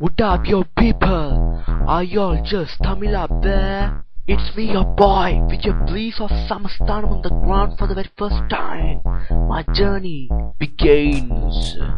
What up, your people? Are y'all just Tamil up there? It's me, your boy, with your bliss of Samastanam on the ground for the very first time. My journey begins.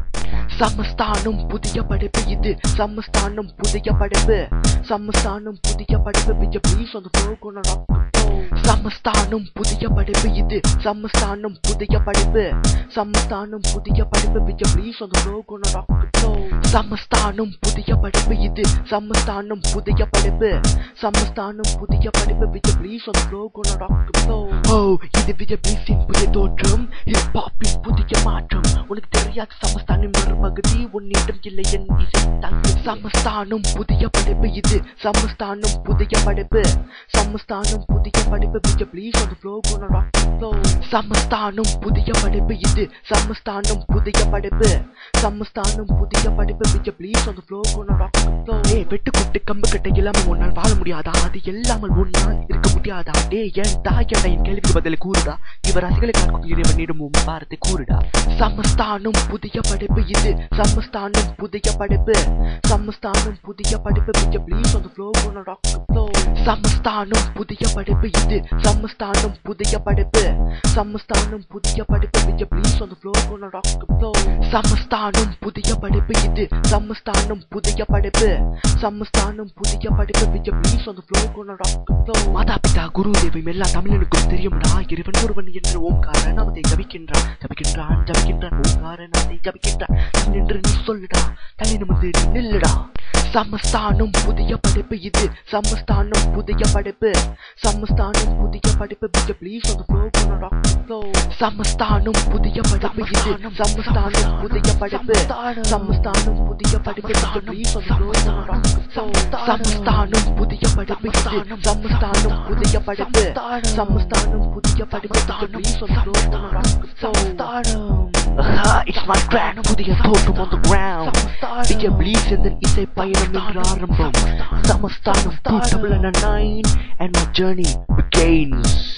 சமஸ்தானம் புதிய படைப்பு இது சமஸ்தானம் புதிய படைப்பு சமஸ்தானம் புதிய படைப்பு Vijay please on the floor gonna rock the floor. சமஸ்தானம் புதிய படைப்பு இது சமஸ்தானம் புதிய படைப்பு சமஸ்தானம் புதிய படைப்பு Vijay please on the floor gonna rock the floor. சமஸ்தானம் புதிய படைப்பு இது சமஸ்தானம் புதிய படைப்பு சமஸ்தானம் புதிய படைப்பு Vijay please on the floor gonna rock the floor. Oh, இது விஜய் ப்ளீஸின் புதிய தோற்றம் ஹிப் ஹாப்பின் புதிய மாற்றம் உனக்கு தெரியாத சமஸ்தானின் மறுபகுதி உன்னிடம் இல்லை என் இசை தங்கு சமஸ்தானம் புதிய படைப்பு இது சமஸ்தானம் புதிய படைப்பு சமஸ்தானம் புதிய படைப்பு Vijay please on the floor gonna rock the floor. சமஸ்தானம் புதிய படைப்பு இது சமஸ்தானம் புதிய படைப்பு சமஸ்தானம் புதிய படைப்பு Vijay please on the floor gonna rock the floor. ஏய் வெட்டு குட்டு கம்பு கட்டை இல்லாம உன்னால் வாழ முடியாதா அது இல்லாமல் உன்னால் இருக்க முடியாதா டே ஏன் தாயடா என் கேள்விக்கு பதில் கூறுடா இவர் ரசிகளை காக்கும் இறைவனிடம் உன் பாரத்தை கூறுடா சமஸ்தானம் புதிய படைப்பு இது சமஸ்தானம் புதிய படைப்பு சமஸ்தானம் புதிய படைப்பு Vijay please on the floor gonna rock the floor. சமஸ்தானம் புதிய படைப்பு இது சமஸ்தானம் புதிய படைப்பு சமஸ்தானம் புதிய படைப்பு Vijay please on the floor gonna rock the floor. சமஸ்தானம் புதிய படைப்பு இது சமஸ்தானம் புதிய படைப்பு சமஸ்தானம் புதிய படைப்பு Vijay please on the floor gonna rock the floor. மாதா பிதா குரு தெய்வம் எல்லா தமிழனுக்கும் தெரியும்டா இறைவன் ஒருவன் என்று ஓம்கார நாமத்தை ஜபிக்கின்றான் ஜபிக்கின்றான் ஜபிக்கின்றான் ஓம்கார நாமத்தை ஜபிக்கின்றான் தமிழ் என்று நீ சொல்லுடா தலை நிமிர்ந்து நீ நில்லுடா சமஸ்தானம் புதிய படைப்பு இது சமஸ்தானம் புதிய படைப்பு சமஸ்தானம் புதிய படைப்பு Vijay please on the floor gonna rock the floor. சமஸ்தானம் புதிய படைப்பு இது சமஸ்தானம் புதிய படைப்பு சமஸ்தானம் புதிய படைப்பு Vijay please on the floor gonna rock the floor. சமஸ்தானம் புதிய படைப்பு இது சமஸ்தானம் புதிய படைப்பு சமஸ்தானம் புதிய படைப்பு Vijay please on the floor gonna rock the floor. Ah, it's my grand புதிய தோட்டம் on the ground Vijay please என்ற இசை பயணம் என்று ஆரம்பம் சமஸ்தானம் two double nine and my journey begins